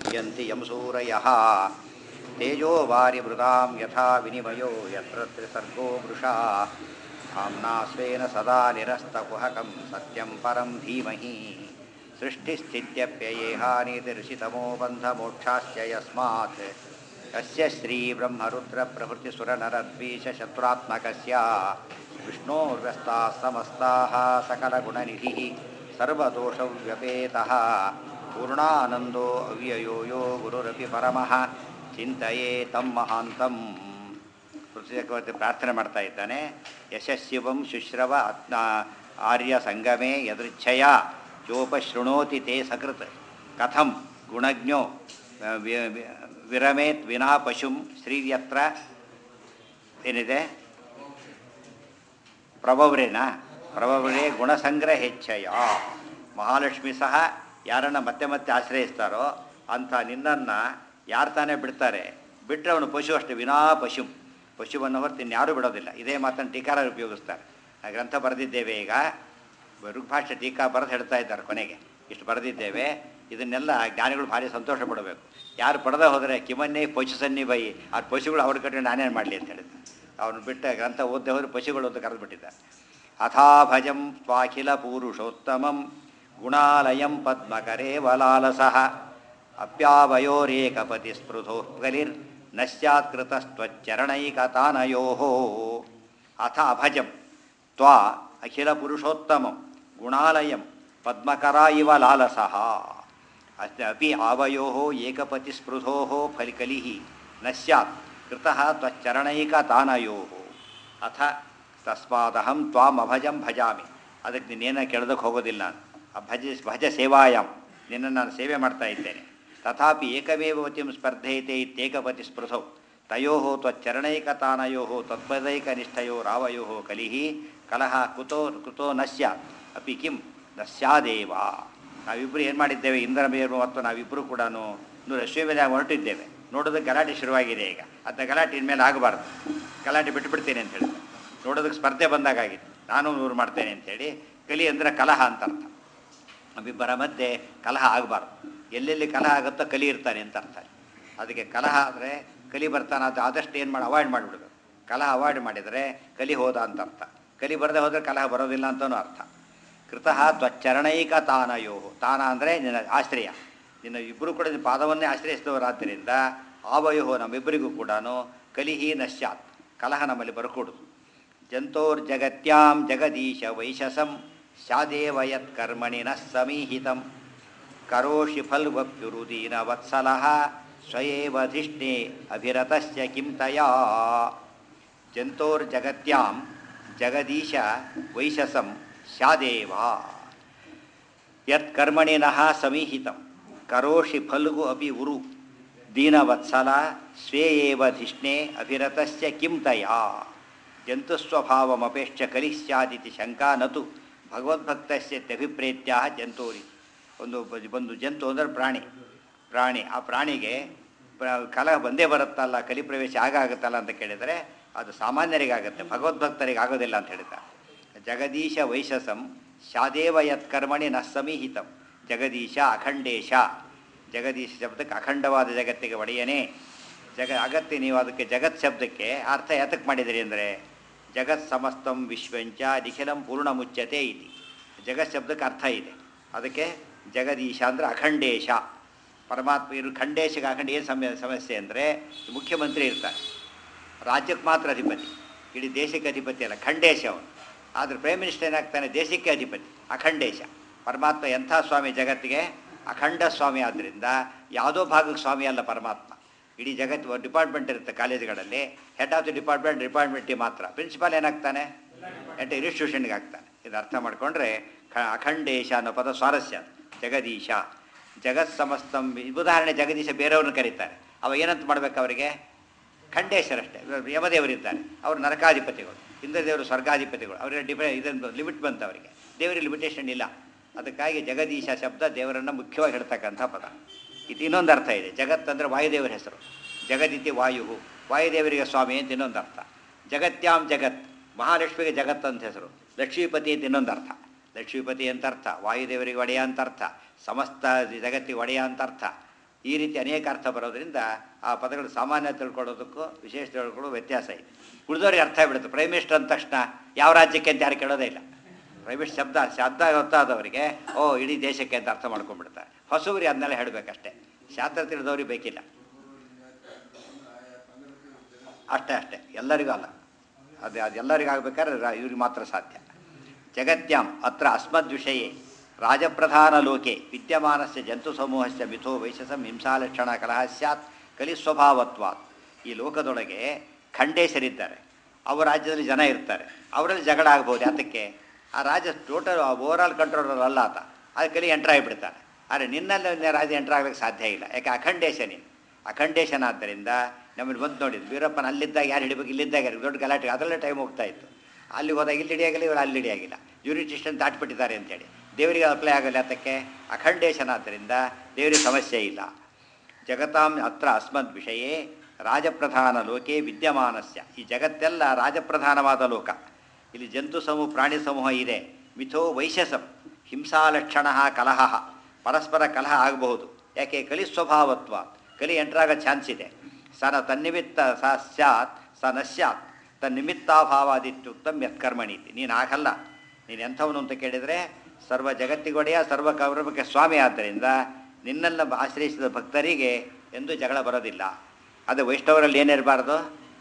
मुह्यन्ति यं सूरयः तेजो वारिमृदां यथा विनिमयो यत्र त्रिसर्गो मृषा धाम्ना स्वेन सदा निरस्तकुहकं सत्यं परं धीमहि सृष्टिस्थित्यप्ययेहानीतिर्षितमो बन्धमोक्षाश्च यस्मात् कस्य श्रीब्रह्मरुद्रप्रभृतिसुरनरद्वीषशत्रुरात्मकस्य विष्णोर्व्यस्ताः समस्ताः सकलगुणनिधिः सर्वदोषव्यपेतः पूर्णानन्दो अव्ययो यो ಗುರುರಪಿ ಪರಮಃ ಚಿಂತೆಯೇ ತಮ್ಮ ಮಹಾಂತಂ ಪೃಥ್ವಿಚಕ್ರವರ್ತಿ ಪ್ರಾರ್ಥನೆ ಮಾಡ್ತಾ ಇದ್ದಾನೆ ಯಶಸ್ಸಿವಂ ಶುಶ್ರವ ಆತ್ಮ ಆರ್ಯ ಸಂಗಮೇ ಯದೃಚ್ಛಯ ಯೋಪಶೃಣೋತಿ ತೇ ಸಕೃತ್ ಕಥಂ ಗುಣಜ್ಞೋ ವಿ- ವಿ- ವಿರಮೇತ್ ವಿನಾ ಪಶುಂ ಶ್ರೀಯತ್ರ ಏನಿದೆ ಪ್ರಭವ್ರೇನ ಪ್ರಭವ್ರೇ ಗುಣಸಂಗ್ರಹೆಚ್ಛಯ ಮಹಾಲಕ್ಷ್ಮಿ ಸಹ ಯಾರನ್ನ ಮತ್ತೆ ಮತ್ತೆ ಆಶ್ರಯಿಸ್ತಾರೋ ಅಂಥ ನಿನ್ನನ್ನು ಯಾರು ತಾನೇ ಬಿಡ್ತಾರೆ ಬಿಟ್ಟರೆ ಅವನು ಪಶು ಅಷ್ಟೇ ವಿನಾ ಪಶು ಪಶುವನ್ನು ಹೊರತು ಇನ್ಯಾರೂ ಬಿಡೋದಿಲ್ಲ ಇದೇ ಮಾತನ್ನು ಟೀಕಾರರು ಉಪಯೋಗಿಸ್ತಾರೆ ಆ ಗ್ರಂಥ ಬರೆದಿದ್ದೇವೆ ಈಗ ಋಗ್ಭಾಷೆ ಟೀಕಾ ಬರೆದು ಹೇಳ್ತಾ ಇದ್ದಾರೆ ಕೊನೆಗೆ ಇಷ್ಟು ಬರೆದಿದ್ದೇವೆ ಇದನ್ನೆಲ್ಲ ಜ್ಞಾನಿಗಳು ಭಾರಿ ಸಂತೋಷ ಪಡಬೇಕು ಯಾರು ಪಡೆದ ಹೋದರೆ ಕಿಮನ್ನೇ ಪಶು ಸನ್ನಿ ಬೈ ಆ ಪಶುಗಳು ಅವ್ರ ಕಡೆ ನಾನೇನು ಮಾಡಲಿ ಅಂತ ಹೇಳಿದ ಅವನು ಬಿಟ್ಟ ಗ್ರಂಥ ಓದ್ದೆ ಹೋದ್ರೆ ಪಶುಗಳು ಅಂತ ಕರೆದು ಬಿಟ್ಟಿದ್ದಾರೆ ಅಥಾಭಜಂ ಸ್ವಾಖಿಲ ಪೂರುಷೋತ್ತಮಂ ಗುಣಾಲಯಂ ಪದ್ಮಕರೇವಲಾಲಸಃ ಅಪ್ಯಾವಯೋರೇಕಪತಿ ಸ್ಪೃಧೋ ಗಲಿರ್ ನಶ್ಯಾತ್ಕೃತಸ್ತ್ವಚ್ಚರಣೈಕತಾನಯೋ ಅಥ ಅಭಜಂ ತ್ವಾ ಅಖಿಲ ಪುರುಷೋತ್ತಮಂ ಗುಣಾಲಯಂ ಪದ್ಮಕರ ಇವ ಲಾಲಸಃ ಅಸ್ತ ಅಪಿ आवयो ಏಕಪತಿ ಸ್ಪೃಧೋ ಫಲಿಕಲಿ ನ ಸ್ಯಾತ್ ಕೃತಃ ತ್ವಚ್ಚರಣೈಕತಾನಯೋ ಅಥ ತಸ್ಮಾದಹಂ ತ್ವಾಮಭಜಂ ಭಜಾಮಿ ಅದಕ್ಕೆ ನೀನೇನ ಕೇಳೋದಕ್ಕೆ ಹೋಗೋದಿಲ್ಲ ನಾನು ಆ ಭಜ ಭಜ ಸೇವಾಯಂ ನಿನ್ನನ್ನು ನಾನು ಸೇವೆ ಮಾಡ್ತಾ ಇದ್ದೇನೆ ತಥಾಪಿ ಏಕಮೇವತಿಂ ಸ್ಪರ್ಧೆಯತೆ ಇತ್ಯೇಕಪತಿ ಸ್ಪೃಧೌ ತಯೋ ತ್ವಚ್ಚರಣೈಕತಾನಯೋ ತತ್ಪದೈಕನಿಷ್ಠಯೋ ರಾವಯೋ ಕಲಿಹಿ ಕಲಹ ಕುತೋ ಕುತೋ ನ ಸ್ಯಾತ್ ಅಪಿ ಕಿಂ ನ ಸ್ಯಾದೇವ ನಾವಿಬ್ಬರು ಏನು ಮಾಡಿದ್ದೇವೆ ಇಂದ್ರ ಮೇರು ಮತ್ತು ನಾವಿಬ್ಬರು ಕೂಡ ರಶ್ಮಿ ಮೇಲೆ ಹೊರಟಿದ್ದೇವೆ ನೋಡೋದಕ್ಕೆ ಗಲಾಟೆ ಶುರುವಾಗಿದೆ ಈಗ ಅದನ್ನ ಗಲಾಟೆ ಇನ್ಮೇಲೆ ಆಗಬಾರ್ದು ಗಲಾಟೆ ಬಿಟ್ಟುಬಿಡ್ತೇನೆ ಅಂತ ಹೇಳಿದೆ ನೋಡೋದಕ್ಕೆ ಸ್ಪರ್ಧೆ ಬಂದಾಗಿತ್ತು ನಾನು ನೂರು ಮಾಡ್ತೇನೆ ಅಂತೇಳಿ ಕಲಿ ಅಂದರೆ ಕಲಹ ಅಂತ ಅರ್ಥ ನಮ್ಮಿಬ್ಬರ ಮಧ್ಯೆ ಕಲಹ ಆಗಬಾರ್ದು ಎಲ್ಲೆಲ್ಲಿ ಕಲಹ ಆಗುತ್ತೋ ಕಲಿ ಇರ್ತಾನೆ ಅಂತ ಅರ್ಥ ಅದಕ್ಕೆ ಕಲಹ ಆದರೆ ಕಲಿ ಬರ್ತಾನೆ ಅದು ಆದಷ್ಟು ಏನು ಮಾಡಿ ಅವಾಯ್ಡ್ ಮಾಡಿಬಿಡ್ಬೇಕು ಕಲಹ ಅವಾಯ್ಡ್ ಮಾಡಿದರೆ ಕಲಿ ಹೋದ ಅಂತ ಅರ್ಥ ಕಲಿ ಬರದೆ ಹೋದರೆ ಕಲಹ ಬರೋದಿಲ್ಲ ಅಂತಲೂ ಅರ್ಥ ಕೃತಃ ತ್ವಚ್ಚರಣೈಕ ತಾನಯೋ ತಾನ ಅಂದರೆ ನಿನ್ನ ಆಶ್ರಯ ನಿನ್ನ ಇಬ್ಬರು ಕೂಡ ನಿನ್ನ ಪಾದವನ್ನೇ ಆಶ್ರಯಿಸಿದವರಾದ್ದರಿಂದ ಆವಯೋ ನಮ್ಮಿಬ್ಬರಿಗೂ ಕೂಡ ಕಲಿಹಿ ನಶ್ಯಾತ್ ಕಲಹ ನಮ್ಮಲ್ಲಿ ಬರಕೂಡುದು ಜಂತೋರ್ಜಗತ್ಯಾಂ ಜಗದೀಶ ವೈಶಸಂ ಸ್ಯಾದೇವ ಯತ್ಕರ್ಮಣಿ ನ ಸಮೀಹಿತಂ ಕರೋಷಿ ಫಲ್ವಪ್ಯುರುದೀನ ವತ್ಸಲಃ ಸ್ವಯೇವಧಿಷ್ಣೆ ಅಭಿರತಸ್ಯ ಕಿಂ ತಯಾ ಜಂತೋರ್ಜಗತ್ಯಾಂ ಜಗದೀಶ ವೈಶಸಂ ಸ್ಯಾದೇವ ಯತ್ಕರ್ಮಣಿನಃ ಸಮೀಹಿತಂ ಕರೋಷಿ ಫಲ್ಗು ಅಪಿ ಉರು ದೀನವತ್ಸಲ ಸ್ವೇಯೇವ ಧಿಷ್ಣೆ ಅಭಿರತಸ್ಯ ಕಿಂ ತಯಾ ಜಂತುಸ್ವಭಾವಮಪೇಕ್ಷ ಕಲಿ ಸ್ಯಾದಿತಿ ಶಂಕಾ ನತು ಭಗವದ್ಭಕ್ತಸ್ಯತ್ಯಭಿಪ್ರೇತ್ಯ ಜಂತೂರಿ ಒಂದು ಒಂದು ಜಂತು ಅಂದರೆ ಪ್ರಾಣಿ ಪ್ರಾಣಿ ಆ ಪ್ರಾಣಿಗೆ ಪ್ರ- ಕಲಹ ಬಂದೇ ಬರುತ್ತಲ್ಲ ಕಲಿ ಪ್ರವೇಶ ಆಗಾಗುತ್ತಲ್ಲ ಅಂತ ಕೇಳಿದರೆ ಅದು ಸಾಮಾನ್ಯರಿಗಾಗುತ್ತೆ ಭಗವದ್ಭಕ್ತರಿಗೆ ಆಗೋದಿಲ್ಲ ಅಂತ ಹೇಳ್ತಾರೆ ಜಗದೀಶ ವೈಶಸಂ ಶಾದೇವ ಯತ್ಕರ್ಮಣಿ ನ ಸಮೀಹಿತಂ ಜಗದೀಶ ಅಖಂಡೇಶ ಜಗದೀಶ ಶಬ್ದಕ್ಕೆ ಅಖಂಡವಾದ ಜಗತ್ತಿಗೆ ಒಡೆಯನೇ ಜಗ ಅಗತ್ಯ ನೀವು ಅದಕ್ಕೆ ಜಗತ್ ಶಬ್ದಕ್ಕೆ ಅರ್ಥ ಯಾತಕ್ಕೆ ಮಾಡಿದಿರಿ ಅಂದರೆ ಜಗತ್ ಸಮಸ್ತಂ ವಿಶ್ವಂಚ ನಿಖಿಲಂ ಪೂರ್ಣ ಮುಚ್ಚತೆ ಇತಿ ಜಗತ್ ಶಬ್ದಕ್ಕೆ ಅರ್ಥ ಇದೆ ಅದಕ್ಕೆ ಜಗದೀಶ ಅಂದರೆ ಅಖಂಡೇಶ ಪರಮಾತ್ಮ ಇರು ಖಂಡೇಶಗೆ ಅಖಂಡ ಏನು ಸಮಯ ಸಮಸ್ಯೆ ಅಂದರೆ ಮುಖ್ಯಮಂತ್ರಿ ಇರ್ತಾರೆ ರಾಜ್ಯಕ್ಕೆ ಮಾತ್ರ ಅಧಿಪತಿ ಇಡೀ ದೇಶಕ್ಕೆ ಅಧಿಪತಿ ಅಲ್ಲ ಖಂಡೇಶ ಅವನು ಆದರೆ ಪ್ರೈಮ್ ಮಿನಿಸ್ಟರ್ ಏನಾಗ್ತಾನೆ ದೇಶಕ್ಕೆ ಅಧಿಪತಿ ಅಖಂಡೇಶ ಪರಮಾತ್ಮ ಎಂಥ ಸ್ವಾಮಿ ಜಗತ್ತಿಗೆ ಅಖಂಡ ಸ್ವಾಮಿ ಆದ್ದರಿಂದ ಯಾವುದೋ ಭಾಗಕ್ಕೆ ಸ್ವಾಮಿ ಅಲ್ಲ ಪರಮಾತ್ಮ ಇಡೀ ಜಗತ್ತು ಡಿಪಾರ್ಟ್ಮೆಂಟ್ ಇರುತ್ತೆ ಕಾಲೇಜುಗಳಲ್ಲಿ ಹೆಡ್ ಆಫ್ ದಿ ಡಿಪಾರ್ಟ್ಮೆಂಟ್ ಡಿಪಾರ್ಟ್ಮೆಂಟಿಗೆ ಮಾತ್ರ ಪ್ರಿನ್ಸಿಪಾಲ್ ಏನಾಗ್ತಾನೆ ಎಂಟ ಇನ್ಸ್ಟಿಟ್ಯೂಷನ್ಗೆ ಆಗ್ತಾನೆ ಇದು ಅರ್ಥ ಮಾಡಿಕೊಂಡ್ರೆ ಖ ಅಖಂಡೇಶ ಅನ್ನೋ ಪದ ಸ್ವಾರಸ್ಯ ಅದು. ಜಗದೀಶ ಜಗತ್ ಸಮಸ್ತಂ ಉದಾಹರಣೆ ಜಗದೀಶ ಬೇರೆಯವ್ರನ್ನ ಕರೀತಾರೆ ಅವ ಏನಂತ ಮಾಡ್ಬೇಕು ಅವರಿಗೆ ಖಂಡೇಶ್ವರಷ್ಟೇ ಯಮದೇವರಿದ್ದಾರೆ ಅವರು ನರಕಾಧಿಪತಿಗಳು ಇಂದ್ರದೇವರು ಸ್ವರ್ಗಾಧಿಪತಿಗಳು ಅವರಿಗೆ ಡಿಪೆ ಇದೊಂದು ಲಿಮಿಟ್ ಬಂತು ಅವರಿಗೆ ದೇವರಿಗೆ ಲಿಮಿಟೇಷನ್ ಇಲ್ಲ ಅದಕ್ಕಾಗಿ ಜಗದೀಶ ಶಬ್ದ ದೇವರನ್ನು ಮುಖ್ಯವಾಗಿ ಹೇಳ್ತಕ್ಕಂಥ ಪದ ಇದು ಇನ್ನೊಂದು ಅರ್ಥ ಇದೆ ಜಗತ್ ಅಂದರೆ ವಾಯುದೇವರ ಹೆಸರು ಜಗದಿತಿ ವಾಯು ವಾಯುದೇವರಿಗೆ ಸ್ವಾಮಿ ಅಂತ ಇನ್ನೊಂದು ಅರ್ಥ ಜಗತ್ಯಾಂ ಜಗತ್ ಮಹಾಲಕ್ಷ್ಮಿಗೆ ಜಗತ್ ಅಂತ ಹೆಸರು ಲಕ್ಷ್ಮೀಪತಿ ಅಂತ ಇನ್ನೊಂದು ಅರ್ಥ ಲಕ್ಷ್ಮೀಪತಿ ಅಂತ ಅರ್ಥ ವಾಯುದೇವರಿಗೆ ಒಡೆಯ ಅಂತ ಅರ್ಥ ಸಮಸ್ತ ಜಗತ್ತಿಗೆ ಒಡೆಯ ಅಂತ ಅರ್ಥ ಈ ರೀತಿ ಅನೇಕ ಅರ್ಥ ಬರೋದ್ರಿಂದ ಆ ಪದಗಳು ಸಾಮಾನ್ಯ ತಿಳ್ಕೊಳ್ಳೋದಕ್ಕೂ ವಿಶೇಷ ತಿಳ್ಕೊಳ್ಳೋ ವ್ಯತ್ಯಾಸ ಇದೆ ಉಳಿದವ್ರಿಗೆ ಅರ್ಥ ಆಗ್ಬಿಡುತ್ತೆ ಪ್ರೈಮ್ ಮಿನಿಸ್ಟರ್ ಅಂದ ತಕ್ಷಣ ಯಾವ ರಾಜ್ಯಕ್ಕೆ ಅಂತ ಯಾರು ಕೇಳೋದೇ ಇಲ್ಲ ಪ್ರೈಮ್ ಮಿನಿಸ್ಟರ್ ಶಬ್ದ ಶಬ್ದ ಗೊತ್ತಾದವರಿಗೆ ಓ ಇಡೀ ದೇಶಕ್ಕೆ ಅಂತ ಅರ್ಥ ಮಾಡ್ಕೊಂಡ್ಬಿಡ್ತಾರೆ ಹೊಸಬ್ರಿಗೆ ಅದನ್ನೆಲ್ಲ ಹೇಳಬೇಕಷ್ಟೇ ಶಾಸ್ತ್ರ ತಿಳಿದವ್ರಿಗೆ ಬೇಕಿಲ್ಲ ಅಷ್ಟೇ ಅಷ್ಟೇ ಎಲ್ಲರಿಗೂ ಅಲ್ಲ ಅದು ಅದೆಲ್ಲರಿಗೂ ಆಗ್ಬೇಕಾದ್ರೆ ರ- ಇವ್ರಿಗೆ ಮಾತ್ರ ಸಾಧ್ಯ ಜಗತ್ಯಾಂ ಅತ್ರ ಅಸ್ಮದ್ವಿಷಯೇ ರಾಜಪ್ರಧಾನ ಲೋಕೆ ವಿದ್ಯಮಾನಸ್ಯ ಜಂತು ಸಮೂಹಸ್ಯ ಮಿಥೋ ವೈಶಸಂ ಹಿಂಸಾಲಕ್ಷಣ ಕಲಹ ಸ್ಯಾತ್ ಕಲಿಸ್ವಭಾವತ್ವಾತ್ ಈ ಲೋಕದೊಳಗೆ ಖಂಡೇಶರಿದ್ದಾರೆ ಅವ್ರ ರಾಜ್ಯದಲ್ಲಿ ಜನ ಇರ್ತಾರೆ ಅವರಲ್ಲಿ ಜಗಳ ಆಗ್ಬೋದು ಯಾತಕ್ಕೆ ಆ ರಾಜ್ಯ ಟೋಟಲ್ ಓವರಾಲ್ ಕಂಟ್ರೋಲರ್ ಅಲ್ಲ ಆತ ಅದು ಕಲಿ ಎಂಟ್ರ್ ಆಗಿಬಿಡ್ತಾನೆ ಆದರೆ ನಿನ್ನಲ್ಲಿ ರಾಜ್ಯ ಎಂಟ್ರ್ ಆಗ್ಲಿಕ್ಕೆ ಸಾಧ್ಯ ಇಲ್ಲ ಯಾಕೆ ಅಖಂಡೇಶ ನೀನು ಅಖಂಡೇಶನ್ ಆದ್ದರಿಂದ ನಮ್ಮನ್ನು ಬಂದು ನೋಡಿದ್ದು ವೀರಪ್ಪನ ಅಲ್ಲಿದ್ದಾಗ ಯಾರು ಹಿಡಿಬೇಕು ಇಲ್ಲಿದ್ದಾಗ ಯಾರು ದೊಡ್ಡ ಗಲಾಟೆ ಅದರಲ್ಲೇ ಟೈಮ್ ಹೋಗ್ತಾ ಇತ್ತು ಅಲ್ಲಿ ಹೋದಾಗ ಇಲ್ಲಿ ಹಿಡಿಯಾಗಿಲ್ಲ ಇವರು ಅಲ್ಲಿ ಹಿಡಿಯಾಗಿಲ್ಲ ಯೂರಿಟಿಸ್ಟನ್ ದಾಟ್ಬಿಟ್ಟಿದ್ದಾರೆ ಅಂತೇಳಿ ದೇವರಿಗೆ ಅಪ್ಲೈ ಆಗಲ್ಲ ಯಾತಕ್ಕೆ ಅಖಂಡೇಶನ್ ಆದ್ದರಿಂದ ದೇವರಿಗೆ ಸಮಸ್ಯೆ ಇಲ್ಲ ಜಗತಾಂ ಅತ್ರ ಅಸ್ಮದ್ ವಿಷಯೇ ರಾಜಪ್ರಧಾನ ಲೋಕೆ ವಿದ್ಯಮಾನಸ್ಯ ಈ ಜಗತ್ತೆಲ್ಲ ರಾಜಪ್ರಧಾನವಾದ ಲೋಕ ಇಲ್ಲಿ ಜಂತು ಸಮೂಹ ಪ್ರಾಣಿ ಸಮೂಹ ಇದೆ ಮಿಥೋ ವೈಶಸಂ ಹಿಂಸಾಲಕ್ಷಣ ಕಲಹ ಪರಸ್ಪರ ಕಲಹ ಆಗಬಹುದು ಯಾಕೆ ಕಲಿ ಸ್ವಭಾವತ್ವ ಕಲಿ ಎಂಟ್ರಾಗ ಚಾನ್ಸ್ ಇದೆ ಸನ ತನ್ನಿಮಿತ್ತ ಸ ಸ್ಯಾತ್ ಸ ನ ಸ್ಯಾತ್ ತನ್ನಿಮಿತ್ತಾಭಾವಾದಿತ್ಯುಕ್ತಂ ಯತ್ಕರ್ಮಣಿ ಇತಿ ನೀನು ಆಗಲ್ಲ ನೀನು ಎಂಥವನು ಅಂತ ಕೇಳಿದರೆ ಸರ್ವ ಜಗತ್ತಿಗೊಡೆಯ ಸರ್ವ ಕೌರವಕ್ಕೆ ಸ್ವಾಮಿ ಆದ್ದರಿಂದ ನಿನ್ನೆಲ್ಲ ಆಶ್ರಯಿಸಿದ ಭಕ್ತರಿಗೆ ಎಂದೂ ಜಗಳ ಬರೋದಿಲ್ಲ ಅದು ವೈಷ್ಣವರಲ್ಲಿ ಏನಿರಬಾರ್ದು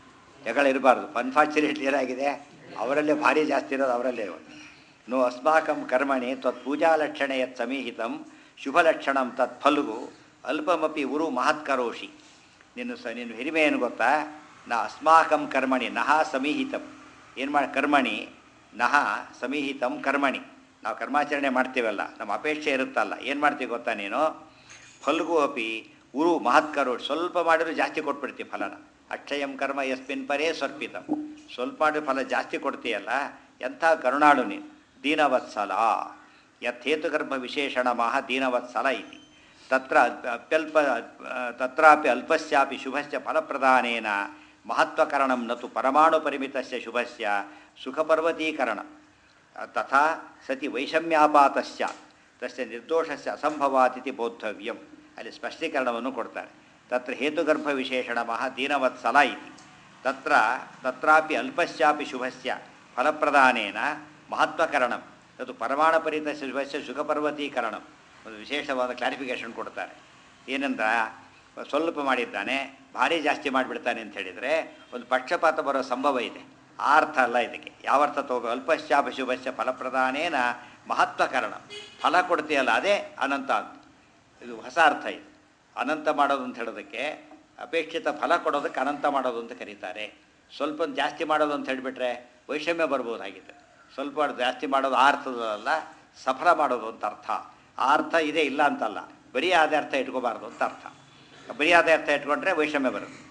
ಜಗಳ ಇರಬಾರ್ದು ಅನ್ಫಾರ್ಚುನೇಟ್ಲಿ ಏನಾಗಿದೆ ಅವರಲ್ಲೇ ಭಾರಿ ಜಾಸ್ತಿ ಇರೋದು ಅವರಲ್ಲೇ ನೋ ಅಸ್ಮಾಕಂ ಕರ್ಮಣಿ ತ್ವತ್ ಪೂಜಾಲಕ್ಷಣೆ ಯತ್ ಸಮೀಹಿತಂ ಶುಭಲಕ್ಷಣಂ ತತ್ ಫಲ್ಗು ಅಲ್ಪಮಪಿ ಉರು ಮಹತ್ಕರೋಷಿ ನಿನ್ನ ಸ ನಿನ್ನ ಹಿರಿಮೆ ಏನು ಗೊತ್ತಾ ನ ಅಸ್ಮಾಕಂ ಕರ್ಮಣಿ ನಹ ಸಮೀಹಿತಂ ಏನು ಮಾಡಿ ಕರ್ಮಣಿ ನಹ ಸಮೀಹಿತಂ ಕರ್ಮಣಿ ನಾವು ಕರ್ಮಾಚರಣೆ ಮಾಡ್ತೀವಲ್ಲ ನಮ್ಮ ಅಪೇಕ್ಷೆ ಇರುತ್ತಲ್ಲ ಏನು ಮಾಡ್ತೀವಿ ಗೊತ್ತಾ ನೀನು ಫಲ್ಗು ಅಪಿ ಉರು ಮಹತ್ಕರೋ ಸ್ವಲ್ಪ ಮಾಡಿದ್ರು ಜಾಸ್ತಿ ಕೊಟ್ಬಿಡ್ತೀವಿ ಫಲನ ಅಕ್ಷಯಂ ಕರ್ಮ ಯಸ್ಮಿನ್ ಪರೇ ಸ್ವರ್ಪಿತಂ ಸ್ವಲ್ಪ ಮಾಡಿದ್ರೆ ಫಲ ಜಾಸ್ತಿ ಕೊಡ್ತೀಯಲ್ಲ ಎಂಥ ಕರುಣಾಳು ನೀನು ದೀನವತ್ಸಲ ಯಥೇತುಗರ್ಭ ವಿಶೇಷಣ ಮಹ ದೀನವತ್ಸಲ ಇತಿ ತತ್ರ ಅಪ್ಯಲ್ಪ ತತ್ರಾಪಿ ಅಲ್ಪಸ್ಯಾಪಿ ಶುಭಸ್ಯ ಫಲಪ್ರದಾನೇನ ಮಹತ್ವಕರಣಂ ನತು ಪರಮಾಣು ಪರಿಮಿತಸ್ಯ ಶುಭಸ್ಯ ಸುಖಪರ್ವತೀಕರಣ ತಥಾ ಸತಿ ವೈಷಮ್ಯಾಪಾತಸ್ಯ ತಸ್ಯ ನಿರ್ದೋಷಸ್ಯ ಅಸಂಭವಾತಿಥಿ ಬೋದ್ಧವ್ಯಂ ಅಲ್ಲಿ ಸ್ಪಷ್ಟೀಕರಣವನ್ನು ಕೊಡ್ತಾರೆ ತತ್ರ ಹೇತುಗರ್ಭ ವಿಶೇಷಣ ಮಹ ದೀನವತ್ಸಲ ಇತಿ ತತ್ರ ತತ್ರಾಪಿ ಅಲ್ಪಸ್ಯಾಪಿ ಶುಭಸ್ಯ ಫಲಪ್ರದಾನೇನ ಮಹತ್ವಕರಣಂ ಅದು ಪರಮಾಣುಪರಿತಸ್ಯ ಶುಭಸ್ಯ ಸುಖಪರ್ವತೀಕರಣಂ ಒಂದು ವಿಶೇಷವಾದ ಕ್ಲಾರಿಫಿಕೇಷನ್ ಕೊಡ್ತಾರೆ ಏನಂದ್ರ ಸ್ವಲ್ಪ ಮಾಡಿದ್ದಾನೆ ಭಾರಿ ಜಾಸ್ತಿ ಮಾಡಿಬಿಡ್ತಾನೆ ಅಂತ ಹೇಳಿದರೆ ಒಂದು ಪಕ್ಷಪಾತ ಬರೋ ಸಂಭವ ಇದೆ ಆ ಅರ್ಥ ಅಲ್ಲ ಇದಕ್ಕೆ ಯಾವ ಅರ್ಥ ತಗೋ ಅಲ್ಪಶ್ಚಾಪ ಶುಭಶ್ಯ ಫಲಪ್ರದಾನೇನ ಮಹತ್ವಕರಣ ಫಲ ಕೊಡ್ತೀಯಲ್ಲ ಅದೇ ಅನಂತ ಅಂತ ಇದು ಹೊಸ ಅರ್ಥ ಇದು ಅನಂತ ಮಾಡೋದು ಅಂತ ಹೇಳೋದಕ್ಕೆ ಅಪೇಕ್ಷಿತ ಫಲ ಕೊಡೋದಕ್ಕೆ ಅನಂತ ಮಾಡೋದು ಅಂತ ಕರೀತಾರೆ ಸ್ವಲ್ಪ ಜಾಸ್ತಿ ಮಾಡೋದು ಅಂತ ಹೇಳಿಬಿಟ್ರೆ ವೈಷಮ್ಯ ಬರ್ಬೋದಾಗಿದೆ ಸ್ವಲ್ಪ ಜಾಸ್ತಿ ಮಾಡೋದು ಆ ಅರ್ಥದಲ್ಲ ಸಫಲ ಮಾಡೋದು ಅಂತ ಅರ್ಥ ಆ ಅರ್ಥ ಇದೆ ಇಲ್ಲ ಅಂತಲ್ಲ ಬರೀ ಆದ ಅರ್ಥ ಇಟ್ಕೋಬಾರ್ದು ಅಂತ ಅರ್ಥ ಬರೀ ಆದ ಅರ್ಥ ಇಟ್ಕೊಂಡ್ರೆ ವೈಷಮ್ಯ ಬರುತ್ತೆ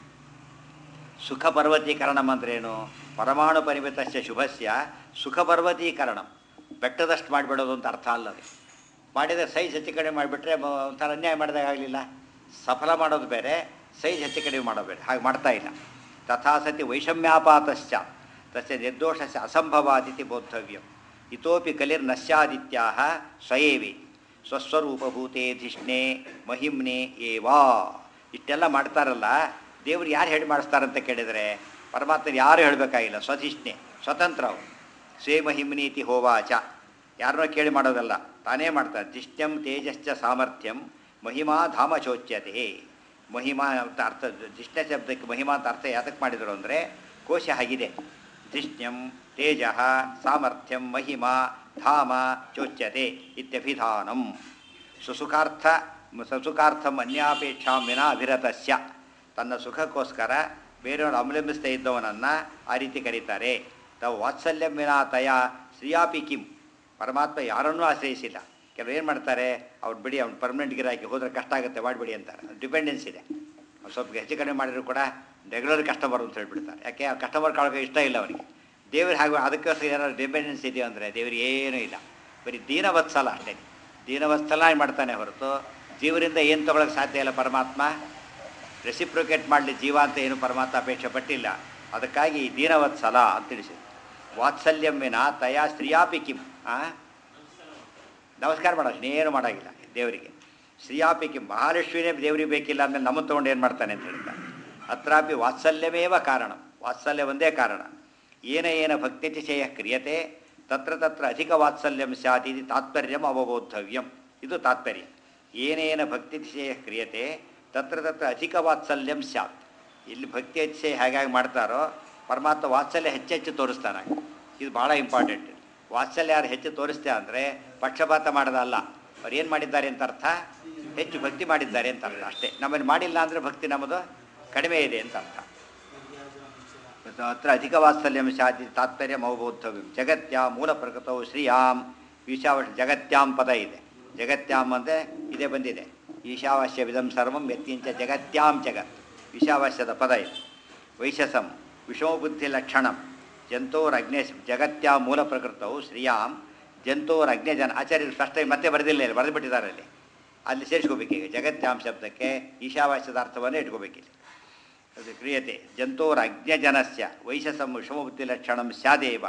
ಸುಖ ಪರ್ವತೀಕರಣ ಅಂದ್ರೇನು ಪರಮಾಣು ಪರಿಮಿತಸ್ಯ ಶುಭಸ್ಯ ಸುಖ ಪರ್ವತೀಕರಣ ಬೆಟ್ಟದಷ್ಟು ಮಾಡಿಬಿಡೋದು ಅಂತ ಅರ್ಥ ಅಲ್ಲ ಅದು ಮಾಡಿದರೆ ಸೈಜ್ ಹೆಚ್ಚು ಕಡಿಮೆ ಮಾಡಿಬಿಟ್ರೆ ಒಂಥರ ಅನ್ಯಾಯ ಮಾಡಿದಾಗ ಆಗಲಿಲ್ಲ ಸಫಲ ಮಾಡೋದು ಬೇರೆ ಸೈಜ್ ಹೆಚ್ಚು ಕಡಿಮೆ ಮಾಡೋದು ಬೇರೆ ಹಾಗೆ ಮಾಡ್ತಾ ಇಲ್ಲ ತಥಾ ಸತಿ ವೈಷಮ್ಯಾಪಾತಶ್ಚ ತಸ್ಯ ನಿರ್ದೋಷಸ್ಯ ಅಸಂಭವಾದಿತಿ ಬೋದ್ಧವ್ಯಂ ಇತೋಪಿ ಕಲಿರ್ನಶ್ಯಾದಿತ್ಯಾ ಸ್ವಯೇವಿ ಸ್ವಸ್ವರೂಪಭೂತೆ ಧಿಷ್ಣೆ ಮಹಿಮ್ನೆ ಏವಾ ಇಷ್ಟೆಲ್ಲ ಮಾಡ್ತಾರಲ್ಲ ದೇವ್ರು ಯಾರು ಹೇಳಿ ಮಾಡಿಸ್ತಾರಂತ ಕೇಳಿದರೆ ಪರಮಾತ್ಮ ಯಾರು ಹೇಳಬೇಕಾಗಿಲ್ಲ ಸ್ವಧಿಷ್ಣೆ ಸ್ವತಂತ್ರ ಅವರು ಸ್ವೇ ಮಹಿಮ್ನೀತಿ ಹೋವಾಚ ಯಾರನ್ನೋ ಕೇಳಿ ಮಾಡೋದಲ್ಲ ತಾನೇ ಮಾಡ್ತಾರೆ ಧಿಷ್ಣ್ಯಂ ತೇಜಶ್ಚ ಸಾಮರ್ಥ್ಯಂ ಮಹಿಮಾ ಧಾಮ ಚೋಚ್ಯತೆ ಮಹಿಮಾ ಅಂತ ಅರ್ಥ ಧಿಷ್ಣ ಶಬ್ದಕ್ಕೆ ಮಹಿಮಾ ಅಂತ ಅರ್ಥ ಯಾತಕ್ಕೆ ಮಾಡಿದರು ಅಂದರೆ ಕೋಶ ಹಾಗಿದೆ ಧಿಷ್ಣ್ಯಂ ತೇಜ ಸಾಮರ್ಥ್ಯಂ ಮಹಿಮಾ ಧಾಮ ಚೋಚ್ಯತೆ ಇತ್ಯಭಿಧಾನಂ ಸುಸುಖಾರ್ಥ ಸುಸುಖಾರ್ಥಂ ಅನ್ಯಾಪೇಕ್ಷಾಂ ವಿನಾ ಅಭಿರತಸ್ಯ ತನ್ನ ಸುಖಕ್ಕೋಸ್ಕರ ಬೇರೆಯವರು ಅವಲಂಬಿಸ್ತಾ ಇದ್ದವನನ್ನು ಆ ರೀತಿ ಕರೀತಾರೆ ತಾವು ವಾತ್ಸಲ್ಯಂ ವಿನಾ ತಯ ಶ್ರೀಯಾಪಿ ಕಿಂ ಪರಮಾತ್ಮ ಯಾರನ್ನೂ ಆಶ್ರಯಿಸಿಲ್ಲ ಕೆಲವರು ಏನು ಮಾಡ್ತಾರೆ ಅವ್ರು ಬಿಡಿ ಅವ್ನು ಪರ್ಮನೆಂಟ್ ಗಿರಾಕಿ ಹೋದ್ರೆ ಕಷ್ಟ ಆಗುತ್ತೆ ಮಾಡಿಬಿಡಿ ಅಂತಾರೆ ಡಿಪೆಂಡೆನ್ಸ್ ಇದೆ ಅವ್ರು ಸ್ವಲ್ಪ ಹೆಚ್ಚು ಕಡಿಮೆ ಮಾಡಿದ್ರು ಕೂಡ ರೆಗ್ಯುಲರ್ ಕಸ್ಟಮರ್ ಅಂತ ಹೇಳ್ಬಿಡ್ತಾರೆ ಯಾಕೆ ಆ ಕಸ್ಟಮರ್ ಕಾಳಕ್ಕೆ ಇಷ್ಟ ಇಲ್ಲ ಅವನಿಗೆ ದೇವ್ರು ಹಾಗೆ ಅದಕ್ಕೋಸ್ಕರ ಏನಾದ್ರು ಡಿಪೆಂಡೆನ್ಸ್ ಇದೆಯೋ ಅಂದರೆ ದೇವ್ರಿಗೆ ಏನೂ ಇಲ್ಲ ಬರೀ ದೀನವತ್ಸಲ ಅಷ್ಟೇ ದೀನವತ್ಸಲ ಮಾಡ್ತಾನೆ ಹೊರತು ಜೀವರಿಂದ ಏನು ತೊಗೊಳಕ್ಕೆ ಸಾಧ್ಯ ಇಲ್ಲ ಪರಮಾತ್ಮ ರೆಸಿಪ್ರೊಕೇಟ್ ಮಾಡಲಿ ಜೀವ ಅಂತ ಏನು ಪರಮಾತ್ಮ ಅಪೇಕ್ಷೆ ಪಟ್ಟಿಲ್ಲ ಅದಕ್ಕಾಗಿ ದೀನವತ್ಸಲ ಅಂತ ತಿಳಿಸಿದೆ ವಾತ್ಸಲ್ಯಮ್ಮಿನ ತಯಾ ಸ್ತ್ರೀಯಾಪಿ ಕಿಂ ಆ ನಮಸ್ಕಾರ ಮಾಡೋದು ಇನ್ನೇನು ಮಾಡೋಂಗಿಲ್ಲ ದೇವರಿಗೆ ಶ್ರೀಯಾಪಿಕೆ ಮಹಾಲಕ್ಷ್ಮಿನೇ ದೇವರಿಗೆ ಬೇಕಿಲ್ಲ ಅಂದಮೇಲೆ ನಮ್ಮನ್ನು ತೊಗೊಂಡು ಏನು ಮಾಡ್ತಾನೆ ಅಂತ ಹೇಳ್ತಾನೆ ಅತ್ರಾಪಿ ವಾತ್ಸಲ್ಯಮೇವ ಕಾರಣ ವಾತ್ಸಲ್ಯ ಒಂದೇ ಕಾರಣ ಏನ ಏನ ಭಕ್ತಿತಿಶಯ ಕ್ರಿಯತೆ ತತ್ರ ತತ್ರ ಅಧಿಕ ವಾತ್ಸಲ್ಯಂ ಸ್ಯಾತ್ ಇದು ತಾತ್ಪರ್ಯಂ ಅವಬೋಧವ್ಯಂ ಇದು ತಾತ್ಪರ್ಯ ಏನೇನ ಭಕ್ತಿತಿಶಯ ಕ್ರಿಯತೆ ತತ್ರ ತತ್ರ ಅಧಿಕ ವಾತ್ಸಲ್ಯಂ ಸ್ಯಾತ್ ಇಲ್ಲಿ ಭಕ್ತಿ ಅತಿಶಯ ಹೇಗಾಗಿ ಮಾಡ್ತಾರೋ ಪರಮಾತ್ಮ ವಾತ್ಸಲ್ಯ ಹೆಚ್ಚೆಚ್ಚು ತೋರಿಸ್ತಾನೆ ಇದು ಭಾಳ ಇಂಪಾರ್ಟೆಂಟ್ ವಾತ್ಸಲ್ಯ ಯಾರು ಹೆಚ್ಚು ತೋರಿಸ್ತೆ ಅಂದರೆ ಪಕ್ಷಪಾತ ಮಾಡೋದಲ್ಲ ಅವ್ರು ಏನು ಮಾಡಿದ್ದಾರೆ ಅಂತ ಅರ್ಥ ಹೆಚ್ಚು ಭಕ್ತಿ ಮಾಡಿದ್ದಾರೆ ಅಂತ ಅರ್ಥ ಅಷ್ಟೇ ನಮ್ಮನ್ನು ಮಾಡಿಲ್ಲ ಅಂದರೆ ಭಕ್ತಿ ನಮ್ಮದು ಕಡಿಮೆ ಇದೆ ಅಂತ ಅರ್ಥ ಅತ್ರ ಅಧಿಕ ವಾತ್ಸಲ್ಯಂ ಶಾತಿ ತಾತ್ಪರ್ಯ ಮೌಬೋದ್ಧವ್ಯಂ ಜಗತ್ಯ ಮೂಲ ಪ್ರಕೃತವು ಶ್ರೀಯಾಂ ಈಶಾವಾಸ್ಯ ಜಗತ್ಯಾಂ ಪದ ಇದೆ ಜಗತ್ಯಾಂ ಅಂದರೆ ಇದೇ ಬಂದಿದೆ ಈಶಾವಾಸ್ಯ ವಿಧಂ ಸರ್ವಂ ವ್ಯಕ್ತಿಂಚ ಜಗತ್ಯಾಂ ಜಗತ್ ಈಶಾವಾಸ್ಯದ ಪದ ಇದೆ ವೈಶಸಂ ವಿಷಮಬುದ್ಧಿ ಲಕ್ಷಣಂ ಜಂತೋರಗ್ನೇ ಜಗತ್ಯ ಮೂಲ ಪ್ರಕೃತವು ಶ್ರೀಯಾಂ ಜಂತೋರಗ್ನೇ ಜನ ಆಚಾರ್ಯರು ಫಸ್ಟ್ ಟೈಮ್ ಮತ್ತೆ ಬರೆದಿಲ್ಲ ಇಲ್ಲಿ ಬರೆದುಬಿಟ್ಟಿದ್ದಾರೆ ಅಲ್ಲಿ ಅಲ್ಲಿ ಸೇರಿಸ್ಕೋಬೇಕೀಗ ಜಗತ್ಯಾಂ ಶಬ್ದಕ್ಕೆ ಈಶಾವಾಸ್ಯದ ಅರ್ಥವನ್ನೇ ಇಟ್ಕೋಬೇಕಿಲ್ಲಿ ಅದು ಕ್ರಿಯತೆ ಜಂತೋರ ಅಜ್ಞಜನಸ್ಯ ವೈಶಸಂ ವಿಷಮಬುದ್ಧಿ ಲಕ್ಷಣಂ ಸ್ಯಾದೇವ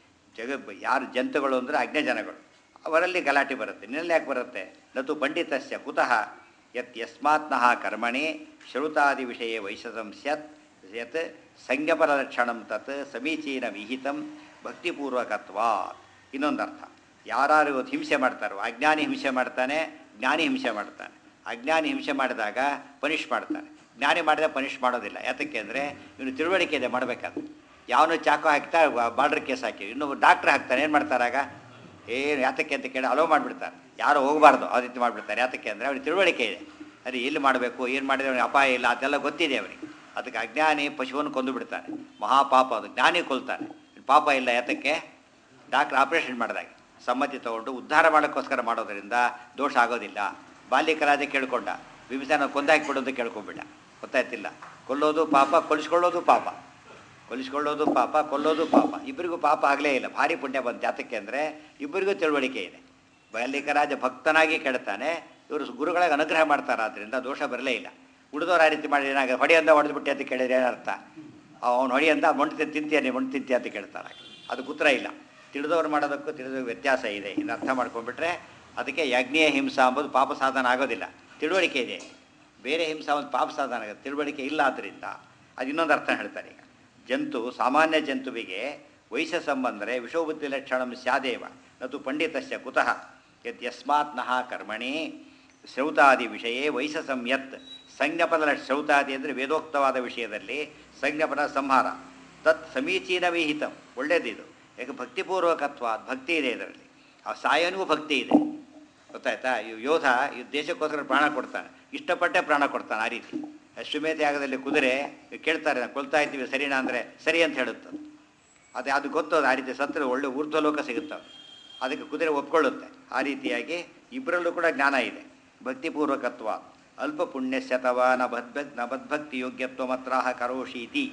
ಜಗ ಯಾರು ಜಂತುಗಳು ಅಂದರೆ ಅಜ್ಞಜನಗಳು ಅವರಲ್ಲಿ ಗಲಾಟೆ ಬರುತ್ತೆ ನಿನ್ನಲ್ಲಿ ಯಾಕೆ ಬರುತ್ತೆ ನತು ಪಂಡಿತಸ್ಯ ಕುತಃ ಯತ್ ಯಸ್ಮಾತ್ನಃ ಕರ್ಮಣಿ ಶ್ರುತಾದಿ ವಿಷಯ ವೈಶಸಂ ಸ್ಯತ್ ಯತ್ ಸಂಜ್ಞಪರ ಲಕ್ಷಣಂ ತತ್ ಸಮೀಚೀನ ವಿಹಿತಂ ಭಕ್ತಿಪೂರ್ವಕತ್ವಾ ಇನ್ನೊಂದು ಅರ್ಥ ಯಾರು ಇವತ್ತು ಹಿಂಸೆ ಮಾಡ್ತಾರೋ ಅಜ್ಞಾನಿ ಹಿಂಸೆ ಮಾಡ್ತಾನೆ ಜ್ಞಾನಿ ಹಿಂಸೆ ಮಾಡ್ತಾನೆ ಅಜ್ಞಾನಿ ಹಿಂಸೆ ಮಾಡಿದಾಗ ಪನಿಷ್ ಮಾಡ್ತಾನೆ ಜ್ಞಾನಿ ಮಾಡಿದ ಪನಿಷ್ ಮಾಡೋದಿಲ್ಲ ಯಾತಕ್ಕೆ ಅಂದರೆ ಇವನು ತಿಳುವಳಿಕೆ ಇದೆ ಮಾಡಬೇಕಾದ್ರೆ ಯಾವನು ಚಾಕು ಹಾಕ್ತಾ ಬಾರ್ಡರ್ ಕೇಸ್ ಹಾಕಿ ಇನ್ನೊಬ್ಬ ಡಾಕ್ಟ್ರ್ ಹಾಕ್ತಾನೆ ಏನು ಮಾಡ್ತಾರಾಗ ಏನು ಯಾತಕ್ಕೆ ಅಂತ ಕೇಳಿ ಅಲೋ ಮಾಡಿಬಿಡ್ತಾರೆ ಯಾರು ಹೋಗಬಾರ್ದು ಆ ರೀತಿ ಮಾಡಿಬಿಡ್ತಾರೆ ಯಾತಕ್ಕೆ ಅಂದರೆ ಅವ್ನಿಗೆ ತಿಳುವಳಿಕೆ ಇದೆ ಅದೇ ಎಲ್ಲಿ ಮಾಡಬೇಕು ಏನು ಮಾಡಿದ್ರೆ ಅವನಿಗೆ ಅಪಾಯ ಇಲ್ಲ ಅದೆಲ್ಲ ಗೊತ್ತಿದೆ ಅವನಿಗೆ ಅದಕ್ಕೆ ಅಜ್ಞಾನಿ ಪಶುವನ್ನು ಕೊಂದು ಬಿಡ್ತಾನೆ ಮಹಾಪಾಪ ಅದು ಜ್ಞಾನಿ ಕೊಲ್ತಾನೆ ಪಾಪ ಇಲ್ಲ ಯಾತಕ್ಕೆ ಡಾಕ್ಟ್ರ್ ಆಪರೇಷನ್ ಮಾಡಿದಾಗ ಸಮ್ಮತಿ ತಗೊಂಡು ಉದ್ಧಾರ ಮಾಡೋಕ್ಕೋಸ್ಕರ ಮಾಡೋದರಿಂದ ದೋಷ ಆಗೋದಿಲ್ಲ ಬಾಲ್ಯಕ ರಾಜ ಕೇಳ್ಕೊಂಡ ವಿಭೀಷಣ ಕೊಂದಾಕಿಬಿಡು ಅಂತ ಕೇಳ್ಕೊಂಬಿಟ್ಟ ಗೊತ್ತಾಯ್ತಿಲ್ಲ ಕೊಲ್ಲೋದು ಪಾಪ ಕೊಲಿಸ್ಕೊಳ್ಳೋದು ಪಾಪ ಕೊಲಿಸ್ಕೊಳ್ಳೋದು ಪಾಪ ಕೊಲ್ಲೋದು ಪಾಪ ಇಬ್ಬರಿಗೂ ಪಾಪ ಆಗಲೇ ಇಲ್ಲ ಭಾರಿ ಪುಣ್ಯ ಬಂತು ಯಾತಕ್ಕೆ ಅಂದರೆ ಇಬ್ಬರಿಗೂ ತಿಳುವಳಿಕೆ ಇದೆ ಬಾಲ್ಯಕ ರಾಜ ಭಕ್ತನಾಗಿ ಕೆಡ್ತಾನೆ ಇವರು ಗುರುಗಳಿಗೆ ಅನುಗ್ರಹ ಮಾಡ್ತಾರೆ ಆದ್ದರಿಂದ ದೋಷ ಬರಲೇ ಇಲ್ಲ ಉಳಿದವ್ರು ಆ ರೀತಿ ಮಾಡಿ ಏನಾಗ ಹೊಡೆಯಂದ ಹೊಡೆದ್ಬಿಟ್ಟೆ ಅಂತ ಕೇಳಿದ್ರೆ ಏನರ್ಥ ಅವ್ನು ಹೊಡೆಯಂದ ಮೊಂಡು ತಿನ್ ತಿಂತೀಯ ನೀವು ಮೊಂಡು ತಿಂತೀಯ ಅಂತ ಕೇಳ್ತಾರೆ ಅದಕ್ಕೆ ಉತ್ತರ ಇಲ್ಲ ತಿಳಿದವ್ರು ಮಾಡೋದಕ್ಕೂ ತಿಳಿದವ್ರಿಗೆ ವ್ಯತ್ಯಾಸ ಇದೆ ಇನ್ನು ಅರ್ಥ ಮಾಡ್ಕೊಂಡ್ಬಿಟ್ರೆ ಅದಕ್ಕೆ ಯಜ್ಞೀಯ ಹಿಂಸಾ ಅಂಬೋದು ಪಾಪ ಸಾಧನ ಆಗೋದಿಲ್ಲ ತಿಳುವಳಿಕೆ ಇದೆ ಬೇರೆ ಹಿಂಸಾ ಒಂದು ಪಾಪ ಸಾಧನ ಆಗುತ್ತೆ ತಿಳುವಳಿಕೆ ಇಲ್ಲ ಆದ್ದರಿಂದ ಅದು ಇನ್ನೊಂದು ಅರ್ಥ ಹೇಳ್ತಾರೆ ಈಗ ಜಂತು ಸಾಮಾನ್ಯ ಜಂತುವಿಗೆ ವಯಸ್ಸ ಸಂಬಂಧರೆ ವಿಷೋಬುದ್ಧಿ ಲಕ್ಷಣಂ ಸ್ಯಾದೇವ ನತು ಪಂಡಿತಸ್ಯ ಕುತಃ ಯತ್ ಯಸ್ಮಾತ್ ನಃ ಕರ್ಮಣಿ ಶ್ರೌತಾದಿ ವಿಷಯೇ ವಯಸ್ಸ ಸಂಯತ್ ಸಂಜ್ಞಪದ ಶ್ರೌತಾದಿ ಅಂದರೆ ವೇದೋಕ್ತವಾದ ವಿಷಯದಲ್ಲಿ ಸಂಜ್ಞಪದ ಸಂಹಾರ ತತ್ ಸಮೀಚೀನ ವಿಹಿತಂ ಒಳ್ಳೇದಿದು ಯಾಕೆ ಭಕ್ತಿಪೂರ್ವಕತ್ವ ಭಕ್ತಿ ಇದೆ ಇದರಲ್ಲಿ ಆ ಸಾಯನಿಗೂ ಭಕ್ತಿ ಇದೆ ಗೊತ್ತಾಯ್ತಾ ಈ ಯೋಧ ಈ ದೇಶಕ್ಕೋಸ್ಕರ ಪ್ರಾಣ ಕೊಡ್ತಾನೆ ಇಷ್ಟಪಟ್ಟೆ ಪ್ರಾಣ ಕೊಡ್ತಾನೆ ಆ ರೀತಿ ಅಶ್ವಮೇಧ ಯಾಗದಲ್ಲಿ ಕುದುರೆ ಕೇಳ್ತಾರೆ ನಾವು ಕೊಲ್ತಾ ಇದ್ದೀವಿ ಸರಿನಾ ಅಂದರೆ ಸರಿ ಅಂತ ಹೇಳುತ್ತೆ ಅದೇ ಅದು ಗೊತ್ತದು ಆ ರೀತಿ ಸತ್ತರೆ ಒಳ್ಳೆ ಊರ್ಧ್ವಲೋಕ ಸಿಗುತ್ತವೆ ಅದಕ್ಕೆ ಕುದುರೆ ಒಪ್ಕೊಳ್ಳುತ್ತೆ ಆ ರೀತಿಯಾಗಿ ಇಬ್ಬರಲ್ಲೂ ಕೂಡ ಜ್ಞಾನ ಇದೆ ಭಕ್ತಿಪೂರ್ವಕತ್ವ ಅಲ್ಪ ಪುಣ್ಯಸ್ಯತವ ನ ಬದ್ಭಕ್ ನ ಬದ್ಭಕ್ತಿ ಯೋಗ್ಯತ್ವ ಮಾತ್ರ ಕರೋಷೀತಿ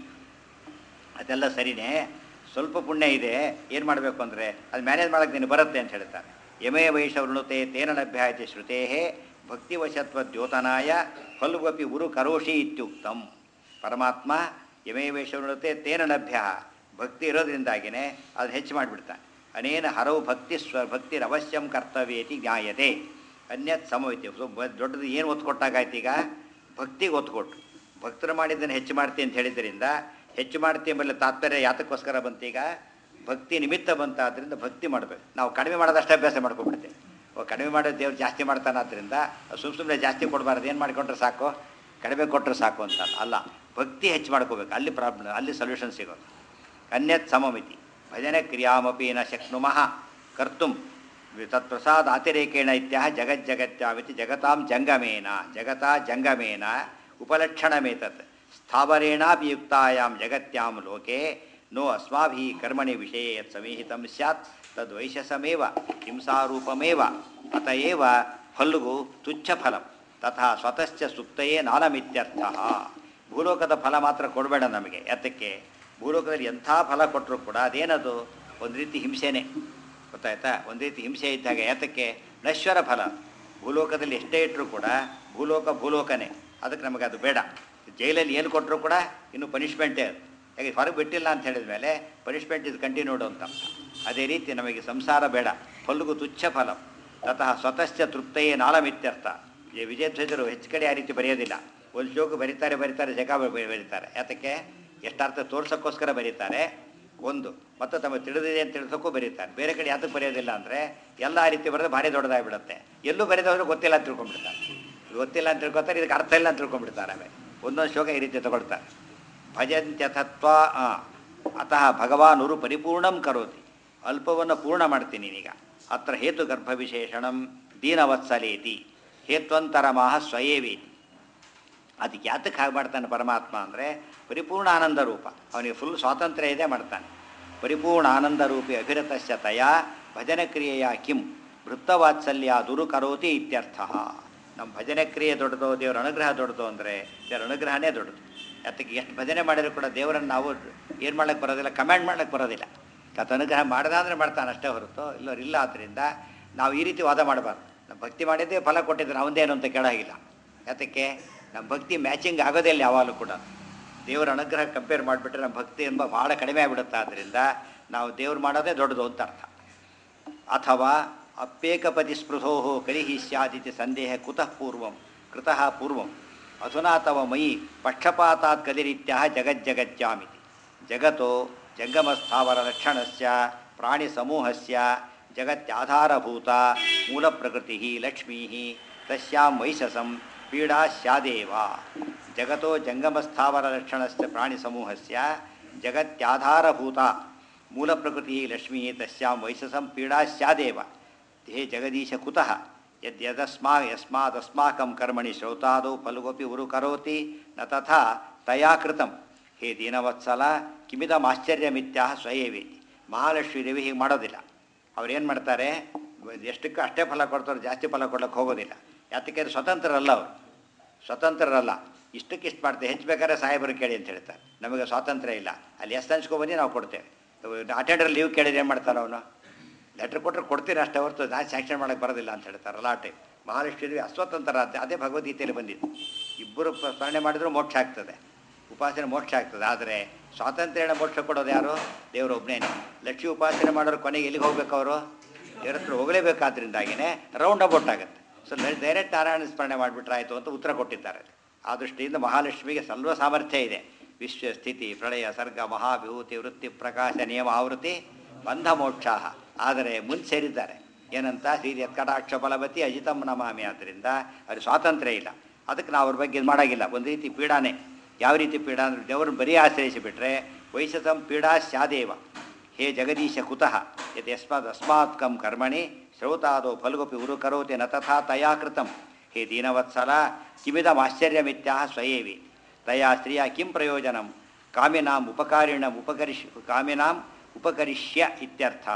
ಅದೆಲ್ಲ ಸರಿನೇ ಸ್ವಲ್ಪ ಪುಣ್ಯ ಇದೆ ಏನು ಮಾಡಬೇಕು ಅಂದರೆ ಅದು ಮ್ಯಾನೇಜ್ ಮಾಡೋಕ್ಕೆ ನೀನು ಬರುತ್ತೆ ಅಂತ ಹೇಳ್ತಾರೆ ಯಮೇ ವೈಷವೃಣುತೆ ತೇನ ಲಭ್ಯ ಇತಿ ಶ್ರುತೇ ಭಕ್ತಿವಶತ್ವ ದ್ಯೋತನಾಯ ಫಲ್ವಪಿ ಉರು ಕರೋಷಿ ಇತ್ಯುಕ್ತಂ ಪರಮಾತ್ಮ ಯಮೇ ವೈಷವೃಣುತೆ ತೇನ ಲಭ್ಯ ಭಕ್ತಿ ಇರೋದ್ರಿಂದಾಗಿಯೇ ಅದು ಹೆಚ್ಚು ಮಾಡಿಬಿಡ್ತಾನೆ ಅನೇನ ಹರವು ಭಕ್ತಿ ಸ್ವ ಭಕ್ತಿರವಶ್ಯಂ ಕರ್ತವ್ಯೇತಿ ಜ್ಞಾಯತೆ ಅನ್ಯತ್ ಸಮವಿತಿ ಸೊ ಬ- ದೊಡ್ಡದು ಏನು ಒತ್ತು ಕೊಟ್ಟಾಗಾಯ್ತು ಈಗ ಭಕ್ತಿಗೆ ಒತ್ತು ಕೊಟ್ಟು ಭಕ್ತರು ಮಾಡಿದ್ದನ್ನು ಹೆಚ್ಚು ಮಾಡ್ತೀನಿ ಅಂತ ಹೇಳಿದ್ರಿಂದ ಹೆಚ್ಚು ಮಾಡ್ತೀನಿ ಎಂಬಲ್ಲಿ ತಾತ್ಪರ್ಯ ಯಾತಕ್ಕೋಸ್ಕರ ಬಂತೀಗ ಭಕ್ತಿ ನಿಮಿತ್ತ ಬಂತ ಆದ್ದರಿಂದ ಭಕ್ತಿ ಮಾಡಬೇಕು ನಾವು ಕಡಿಮೆ ಮಾಡೋದಷ್ಟೇ ಅಭ್ಯಾಸ ಮಾಡ್ಕೊಂಡ್ಬಿಡ್ತೇವೆ ಓ ಕಡಿಮೆ ಮಾಡೋದು ದೇವ್ರು ಜಾಸ್ತಿ ಮಾಡ್ತಾನೆ ಆದ್ದರಿಂದ ಸುಮ್ಮ ಸುಮ್ಮನೆ ಜಾಸ್ತಿ ಕೊಡಬಾರ್ದು ಏನು ಮಾಡಿಕೊಂಡ್ರೆ ಸಾಕು ಕಡಿಮೆ ಕೊಟ್ಟರೆ ಸಾಕು ಅಂತ ಅಲ್ಲ ಭಕ್ತಿ ಹೆಚ್ಚು ಮಾಡ್ಕೋಬೇಕು ಅಲ್ಲಿ ಪ್ರಾಬ್ಲಮ್ ಅಲ್ಲಿ ಸೊಲ್ಯೂಷನ್ ಸಿಗೋದು ಅನ್ಯತ್ ಸಮಮಿತಿ ಭಜನೆ ಕ್ರಿಯಾಮಪಿ ನ ಶಕ್ನುಮಃ ಕರ್ತುಂ ತತ್ಪ್ರಸಾದ ಅತಿರೇಕೇಣ ಇತ್ಯಹ ಜಗಜ್ಜಗತ್ಯಾಮಿತಿ ಜಗತಾಂ ಜಂಗಮೇನ ಜಗತಾ ಜಂಗಮೇನ ಉಪಲಕ್ಷಣಮೇತತ್ ಸ್ಥಾವರೇಣಾಪಿ ಯುಕ್ತಾಯಾಂ ಜಗತ್ಯಾಂ ಲೋಕೆ ನೋ ಅಸ್ಮಾಭಿ ಕರ್ಮಣಿ ವಿಷಯೇ ಯತ್ ಸಮೀಹಿತಂ ಸ್ಯಾತ್ ತದ್ವೈಶಸಮೇವ ಹಿಂಸಾರೂಪಮೇವ ಅತಏವ ಫಲ್ಗು ತುಚ್ಛ ಫಲಂ ತಥಾ ಸ್ವತಶ್ಚ ಸುಪ್ತಯೇ ನಾಲಮಿತ್ಯರ್ಥ ಭೂಲೋಕದ ಫಲ ಮಾತ್ರ ಕೊಡಬೇಡ ನಮಗೆ ಯಾತಕ್ಕೆ ಭೂಲೋಕದಲ್ಲಿ ಎಂಥ ಫಲ ಕೊಟ್ಟರು ಕೂಡ ಅದೇನದು ಒಂದು ರೀತಿ ಹಿಂಸೆನೇ ಗೊತ್ತಾಯ್ತಾ ಒಂದು ರೀತಿ ಹಿಂಸೆ ಇದ್ದಾಗ ಯಾತಕ್ಕೆ ನಶ್ವರ ಫಲ ಭೂಲೋಕದಲ್ಲಿ ಎಷ್ಟೇ ಇಟ್ಟರು ಕೂಡ ಭೂಲೋಕ ಭೂಲೋಕನೇ ಅದಕ್ಕೆ ನಮಗೆ ಅದು ಬೇಡ ಜೈಲಲ್ಲಿ ಏನು ಕೊಟ್ಟರು ಕೂಡ ಇನ್ನು ಪನಿಷ್ಮೆಂಟೇ ಅದು ಯಾಕೆ ಹೊರಗೆ ಬಿಟ್ಟಿಲ್ಲ ಅಂತ ಹೇಳಿದ ಮೇಲೆ ಪನಿಷ್ಮೆಂಟ್ ಇದು ಕಂಟಿನ್ಯೂಡ್ ಅಂತ ಅದೇ ರೀತಿ ನಮಗೆ ಸಂಸಾರ ಬೇಡ ಫಲ್ಗು ತುಚ್ಛ ಫಲ ತತಃ ಸ್ವತಶ್ಚ ತೃಪ್ತಯೇ ನಾಲಮಿತ್ಯರ್ಥ ಈ ವಿಜಯಧ್ವಜರು ಹೆಚ್ಚು ಕಡೆ ಆ ರೀತಿ ಬರೆಯೋದಿಲ್ಲ ಒಂದು ಶ್ಲೋಕ ಬರೀತಾರೆ ಬರೀತಾರೆ ಜಗ ಬ- ಬರೀತಾರೆ ಯಾತಕ್ಕೆ ಎಷ್ಟಾರ್ಥ ತೋರ್ಸೋಕ್ಕೋಸ್ಕರ ಬರೀತಾರೆ ಒಂದು ಮತ್ತು ತಮಗೆ ತಿಳಿದಿದೆ ಅಂತ ತಿಳಿಸೋಕ್ಕೂ ಬರೀತಾರೆ ಬೇರೆ ಕಡೆ ಯಾತಕ್ಕೆ ಬರೆಯೋದಿಲ್ಲ ಅಂದರೆ ಎಲ್ಲ ಆ ರೀತಿ ಬರೆದ್ರೆ ಭಾರಿ ದೊಡ್ಡದಾಗ್ಬಿಡುತ್ತೆ ಎಲ್ಲೂ ಬರೆದವರು ಗೊತ್ತಿಲ್ಲ ಅಂತ ತಿಳ್ಕೊಂಡ್ಬಿಡ್ತಾರೆ ಗೊತ್ತಿಲ್ಲ ಅಂತ ತಿಳ್ಕೊತಾರೆ ಇದಕ್ಕೆ ಅರ್ಥ ಇಲ್ಲ ಅಂತ ತಿಳ್ಕೊಂಡ್ಬಿಡ್ತಾರೆ ಆಮೇಲೆ ಒಂದೊಂದು ಶ್ಲೋಕ ಈ ರೀತಿ ತಗೊಳ್ತಾರೆ ಭಜಂತ್ಯಥತ್ವ ಆ, ಅತಃ ಭಗವಾನುರು ಪರಿಪೂರ್ಣಂ ಕರೋತಿ ಅಲ್ಪವನ್ನು ಪೂರ್ಣ ಮಾಡ್ತೀನಿ ಈಗ ಅತ್ರ ಹೇತು ಗರ್ಭವಿಶೇಷಣಂ ದೀನವತ್ಸಲೇತಿ ಹೇತ್ವಂತರಮಾಹ ಸ್ವಯೇವೇತಿ ಅದಕ್ಕೆ ಯಾತಕ್ಕೆ ಹಾಗೆ ಮಾಡ್ತಾನೆ ಪರಮಾತ್ಮ ಅಂದರೆ ಪರಿಪೂರ್ಣ ಆನಂದ ರೂಪ ಅವನಿಗೆ ಫುಲ್ ಸ್ವಾತಂತ್ರ್ಯ ಇದೆ ಮಾಡ್ತಾನೆ ಪರಿಪೂರ್ಣ ಆನಂದ ರೂಪಿ ಅಭಿರತಸ್ಯ ತಯ ಭಜನ ಕ್ರಿಯೆಯ ಕಿಂ ವೃತ್ತವಾತ್ಸಲ್ಯ ದುರು ಕರೋತಿ ಇತ್ಯರ್ಥ ನಮ್ಮ ಭಜನೆ ಕ್ರಿಯೆ ದೊಡ್ಡದು ದೇವರ ಅನುಗ್ರಹ ದೊಡ್ಡದು ಅಂದರೆ ದೇವರ ಅನುಗ್ರಹನೇ ದೊಡ್ಡದು ಅದಕ್ಕೆ ಎಷ್ಟು ಭಜನೆ ಮಾಡಿದ್ರು ಕೂಡ ದೇವರನ್ನು ನಾವು ಏನು ಮಾಡ್ಲಿಕ್ಕೆ ಬರೋದಿಲ್ಲ ಕಮೆಂಡ್ ಮಾಡ್ಲಿಕ್ಕೆ ಬರೋದಿಲ್ಲ ಕಥ ಅನುಗ್ರಹ ಮಾಡ್ದ ಅಂದರೆ ಮಾಡ್ತಾನೆ ಅಷ್ಟೇ ಹೊರತು ಇಲ್ಲವ್ರು ಇಲ್ಲ ಆದ್ದರಿಂದ ನಾವು ಈ ರೀತಿ ವಾದ ಮಾಡಬಾರ್ದು ನಮ್ಮ ಭಕ್ತಿ ಮಾಡಿದ್ದೇ ಫಲ ಕೊಟ್ಟಿದ್ದು ನಾವಂದೇನು ಅಂತ ಕೇಳೋಗಿಲ್ಲ ಯಾತಕ್ಕೆ ನಮ್ಮ ಭಕ್ತಿ ಮ್ಯಾಚಿಂಗ್ ಆಗೋದೇ ಇಲ್ಲ ಯಾವಾಗಲೂ ಕೂಡ ದೇವರ ಅನುಗ್ರಹ ಕಂಪೇರ್ ಮಾಡಿಬಿಟ್ರೆ ನಮ್ಮ ಭಕ್ತಿ ಎಂಬ ಭಾಳ ಕಡಿಮೆ ಆಗಿಬಿಡುತ್ತೆ ಆದ್ದರಿಂದ ನಾವು ದೇವ್ರು ಮಾಡೋದೇ ದೊಡ್ಡದು ಅಂತ ಅರ್ಥ ಅಥವಾ ಅಪ್ಯೇಕಪತಿ ಸ್ಪೃಹೋ ಕಲಿಹಿ ಸ್ಯಾದಿತಿ ಸಂದೇಹ ಕುತಃ ಪೂರ್ವಂ ಕೃತಃ ಪೂರ್ವಂ ಅಧುನಾ ತವ ಮಯಿ ಪಕ್ಷಪಾತಾತ್ ಕದಿರಿತ್ಯ ಜಗಜ್ಜಗಜ್ಜಾಮಿತಿ ಜಗತೋ ಜಂಗಮಸ್ಥಾವರ ಲಕ್ಷಣಸ್ಯ ಪ್ರಾಣಿ ಸಮೂಹಸ್ಯ ಜಗತ್ಯಾಧಾರಭೂತ ಮೂಲಪ್ರಕೃತಿ ಲಕ್ಷ್ಮೀ ತಸ್ಯಾಂ ವೈಶಸಂ ಪೀಡಾ ಸ್ಯಾದೇವ ಜಗತೋ ಜಂಗಮಸ್ಥಾವರ ಲಕ್ಷಣಸ್ಯ ಪ್ರಾಣಿ ಸಮೂಹಸ್ಯ ಜಗತ್ಯಾಧಾರಭೂತ ಮೂಲಪ್ರಕೃತಿ ಲಕ್ಷ್ಮೀ ತಸ್ಯಾಂ ವೈಶಸಂ ಪೀಡಾ ಸ್ಯಾದೇವ ಹೇ ಜಗದೀಶ ಕುತಃ ಯದ್ ಯದಸ್ಮಾ ಯಸ್ಮಾದಸ್ಮಾಕಂ ಕರ್ಮಣಿ ಶ್ರೌತಾದೌ ಫಲಗೋಪಿ ಉರು ಕರೋತಿ ನ ತಥಾ ತಯಾ ಕೃತಂ ಹೇ ದೀನವತ್ಸಲ ಕಿಮಿದಮಾಶ್ಚರ್ಯಮಿತ್ಯಾಹ ಸ್ವಯೇವೇತಿ ಮಹಾಲಕ್ಷ್ಮೀ ದೇವಿ ಹೀಗೆ ಮಾಡೋದಿಲ್ಲ ಅವ್ರು ಏನು ಮಾಡ್ತಾರೆ ಎಷ್ಟಕ್ಕೆ ಅಷ್ಟೇ ಫಲ ಕೊಡ್ತಾರೆ ಜಾಸ್ತಿ ಫಲ ಕೊಡ್ಲಿಕ್ಕೆ ಹೋಗೋದಿಲ್ಲ ಯಾತಕ್ಕೆ ಅದು ಸ್ವತಂತ್ರರಲ್ಲ ಅವರು ಸ್ವತಂತ್ರರಲ್ಲ ಇಷ್ಟಕ್ಕೆ ಇಷ್ಟು ಮಾಡ್ತೇವೆ ಹೆಚ್ಚು ಬೇಕಾದ್ರೆ ಸಾಹೇಬರು ಕೇಳಿ ಅಂತ ಹೇಳ್ತಾರೆ ನಮಗೆ ಸ್ವಾತಂತ್ರ್ಯ ಇಲ್ಲ ಅಲ್ಲಿ ಎಷ್ಟು ಹಂಚ್ಕೊಬಂದು ನಾವು ಕೊಡ್ತೇವೆ ಅಟೆಂಡರ್ ಲೀವ್ ಕೇಳಿದ್ರೆ ಏನು ಮಾಡ್ತಾರೆ ಅವನು ಲೆಟ್ರ್ ಕೊಟ್ಟರೆ ಕೊಡ್ತೀನಿ ಅಷ್ಟೇ ಹೊರತು ನಾನು ಸ್ಯಾಂಕ್ಷನ್ ಮಾಡೋಕ್ಕೆ ಬರೋದಿಲ್ಲ ಅಂತ ಹೇಳ್ತಾರಲ್ಲ ಆ ಟೈಮ್ ಮಹಾಲಕ್ಷ್ಮೀ ಅಸ್ವತಂತ್ರ ಅಂತ ಅದೇ ಭಗವದ್ಗೀತೆಯಲ್ಲಿ ಬಂದಿದ್ದು ಇಬ್ಬರು ಪ- ಸ್ಮರಣೆ ಮಾಡಿದರೂ ಮೋಕ್ಷ ಆಗ್ತದೆ ಉಪಾಸನೆ ಮೋಕ್ಷ ಆಗ್ತದೆ ಆದರೆ ಸ್ವಾತಂತ್ರ್ಯನ ಮೋಕ್ಷ ಕೊಡೋದು ಯಾರು ದೇವರು ಒಬ್ಬನೇನೆ ಲಕ್ಷ್ಮಿ ಉಪಾಸನೆ ಮಾಡೋರು ಕೊನೆಗೆ ಎಲ್ಲಿಗೆ ಹೋಗ್ಬೇಕು ಅವರು ದೇವ್ರ ಹತ್ರ ಹೋಗಲೇಬೇಕಾದ್ರಿಂದಾಗಿನೇ ರೌಂಡ್ ಅಬೌಟ್ ಆಗುತ್ತೆ ಸೊ ಡೈರೆಕ್ಟ್ ನಾರಾಯಣ ಸ್ಮರಣೆ ಮಾಡಿಬಿಟ್ರೆ ಆಯಿತು ಅಂತ ಉತ್ತರ ಕೊಟ್ಟಿದ್ದಾರೆ ಆ ದೃಷ್ಟಿಯಿಂದ ಮಹಾಲಕ್ಷ್ಮಿಗೆ ಸರ್ವ ಸಾಮರ್ಥ್ಯ ಇದೆ ವಿಶ್ವ ಸ್ಥಿತಿ ಪ್ರಳಯ ಸರ್ಗ ಮಹಾವಿಭೂತಿ ವೃತ್ತಿ ಪ್ರಕಾಶ ನಿಯಮ ಆವೃತ್ತಿ ಬಂಧ ಮೋಕ್ಷಾಹ ಆದರೆ ಮುಂದೆ ಸೇರಿದ್ದಾರೆ ಏನಂತ ಶ್ರೀ ಕಟಾಕ್ಷ ಫಲವತಿ ಅಜಿತಂ ನಮಾಮಿ ಆದ್ದರಿಂದ ಅವ್ರಿಗೆ ಸ್ವಾತಂತ್ರ್ಯ ಇಲ್ಲ ಅದಕ್ಕೆ ನಾವು ಅವ್ರ ಬಗ್ಗೆ ಇದು ಮಾಡೋಂಗಿಲ್ಲ ಒಂದು ರೀತಿ ಪೀಡಾನೇ ಯಾವ ರೀತಿ ಪೀಡಾ ಅಂದರೆ ದೇವ್ರನ್ನ ಬರೀ ಆಶ್ರಯಿಸಿಬಿಟ್ರೆ ವೈಶಸಂ ಪೀಡಾ ಸ್ಯಾದೇವ ಹೇ ಜಗದೀಶ ಕುತಃ ಯತ್ ಯಸ್ಮಾತ್ ಅಸ್ಮಾತ್ಕಂ ಕರ್ಮಣಿ ಶ್ರೌತಾದೋ ಫಲ್ಗೊಪಿ ಉರು ಕರೋತಿ ನ ತಥಾ ತಯಾ ಕೃತಂ ಹೇ ದೀನವತ್ಸಲ ಕಿಮಿದಮಾಶ್ಚರ್ಯಮಿತ್ಯಾಹ ಸ್ವಯೇವಿ ತಯಾ ಸ್ತ್ರೀಯ ಕಿಂ ಪ್ರಯೋಜನಂ ಕಾಮಿನಾಂ ಉಪಕಾರಿಣಂ ಉಪಕರಿಷ್ ಕಾಮಿನಾಂ ಉಪಕರಿಷ್ಯ ಇತ್ಯರ್ಥ